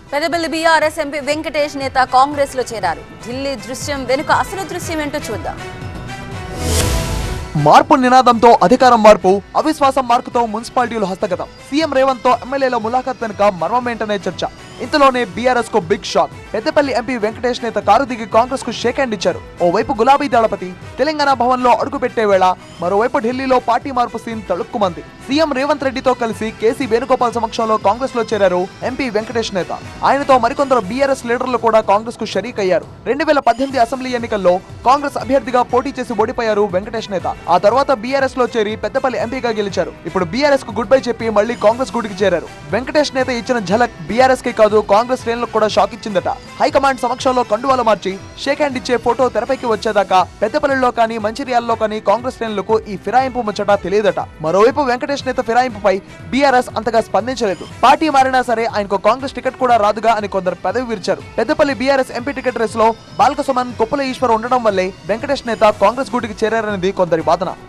పెదబెల్లి BRS MP Venkatesh నేత కాంగ్రెస్ లో చేరారు ఢిల్లీ దృశ్యం వెనుక అసలు దృశ్యం ఏంటో చూద్దాం మార్పు నినాదంతో అధికారం మార్పు అవిశ్వాసం మార్కుతో మున్సిపాలిటీలు హస్తగతం సీఎం రేవంత్ తో ఎమ్మెల్యేల ములాఖాత్ వెనుక మర్మమేంటనే చర్చ ఇంతలోనే బీఆర్ఎస్ కు big shock Peddapalli MP Venkatesh నేత కారు దిగి కాంగ్రెస్ కు షేక్ హ్యాండ్ ఇచ్చారు ఓవైపు గులాబీ దళపతి తెలంగాణ భవన్ లో అడుగు పెట్టే వేళ మరోవైపు ఢిల్లీలో పార్టీ మార్పు సీన్ తళుక్కుమంది సీఎం రేవంత్ రెడ్డితో కలిసి కేసీ వేణుగోపాల్ సమక్షంలో కాంగ్రెస్ లో చేరారు ఎంపీ వెంకటేష్ నేత ఆయనతో మరికొందరు బీఆర్ఎస్ లీడర్లు కూడా కాంగ్రెస్ కు షరీక్ అయ్యారు రెండు వేల పద్దెనిమిది అసెంబ్లీ ఎన్నికల్లో కాంగ్రెస్ అభ్యర్థిగా పోటీ చేసి ఓడిపోయారు వెంకటేష్ నేత ఆ తర్వాత బీఆర్ఎస్ లో చేరి పెద్దపల్లి ఎంపీగా గెలిచారు ఇప్పుడు బీఆర్ఎస్ కు గుడ్ బై చెప్పి మళ్ళీ కాంగ్రెస్ గూటికి చేరారు వెంకటేష్ నేత ఇచ్చిన ఝలక్ బీఆర్ఎస్ కి కాదు కాంగ్రెస్ శ్రేణులకు కూడా షాక్ ఇచ్చిందట హైకమాండ్ సమక్షంలో కండువాలు మార్చి షేక్ హ్యాండ్ ఇచ్చే ఫోటో తెరపైకి వచ్చేదాకా పెద్దపల్లిలో కానీ మంచిర్యాలలో కానీ కాంగ్రెస్ శ్రేణులకు ఈ ఫిరాయింపు ముచ్చట తెలియదట మరోవైపు వెంకటేష్ నేత ఫిరాయింపుపై బీఆర్ఎస్ అంతగా స్పందించలేదు పార్టీ మారినా సరే ఆయనకు కాంగ్రెస్ టికెట్ కూడా రాదుగా అని కొందరు పెదవి విరిచారు Peddapalli BRS MP ticket race లో బాల్క సుమన్ కొప్పుల ఈశ్వర్ ఉండడం వల్లే వెంకటేష్ నేత కాంగ్రెస్ గూటికి చేరారనేది కొందరి వాదన